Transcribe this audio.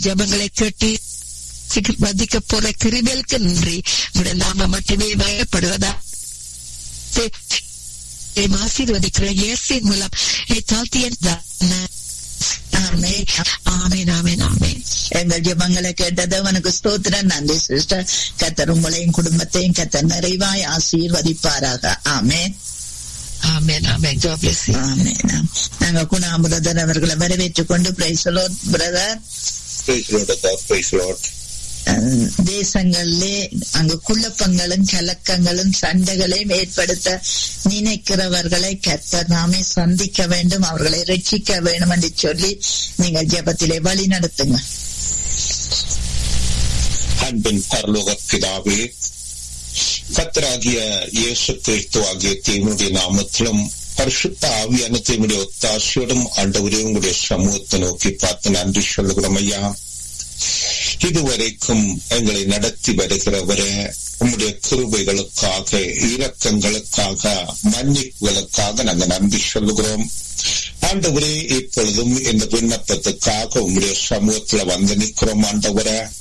ஜபங்களை கேட்டு வதிக்க போற கிருபலுக்கு நன்றி உடைய நாம மட்டுமே பயப்படுவதா ஆசீர்வதிக்கிற இயேசின் மூலம் தாழ்த்தியன் ஆமேன் ஆமேன் ஆமேன் ஆமேன் எங்கள் ஜெபங்களை கேட்டது அவனுக்கு ஸ்தோத்திரம் நன்றி சிஸ்டர் கத்தர் உங்களையும் குடும்பத்தையும் கத்தர் நிறைவாய் ஆசீர்வதிப்பாராக ஆமேன் ஆமேன் ஆமேன் God bless you. ஆமேன் நாங்க குணா பிரதர் அவர்களை வரவேற்றுக் கொண்டு பிரைசலோ brother Praise Lord, God, praise Lord. தேசங்களிலே அங்கு குழப்பங்களும் கலக்கங்களும் சண்டைகளையும் ஏற்படுத்த நினைக்கிறவர்களை கர்த்தர் நாமே சந்திக்க வேண்டும் அவர்களை ரட்சிக்க வேண்டும் என்று சொல்லி நீங்கள் ஜெபத்திலே வழி நடத்துங்க அன்பின் பரலோக பிதாவே கத்தராகிய இயேசு கிறிஸ்து ஆகிய தேவனுடைய நாமத்திலும் பரிசுத்த ஆவியான தேவனுடைய ஒத்தாசையோடும் ஆண்டவரே உங்களுடைய சமூகத்தை நோக்கி பார்த்து நன்றி சொல்லுகிறோம் ஐயா இதுவரைக்கும் எங்களை நடத்தி வருகிறவரே உம்முடைய கிருபைகளுக்காக இரக்கங்களுக்காக மன்னிப்புகளுக்காக நாங்கள் நன்றி சொல்லுகிறோம் ஆண்டவரே இப்பொழுதும் இந்த விண்ணப்பத்துக்காக உங்களுடைய சமூகத்துல வந்து நிற்கிறோம் ஆண்டவரே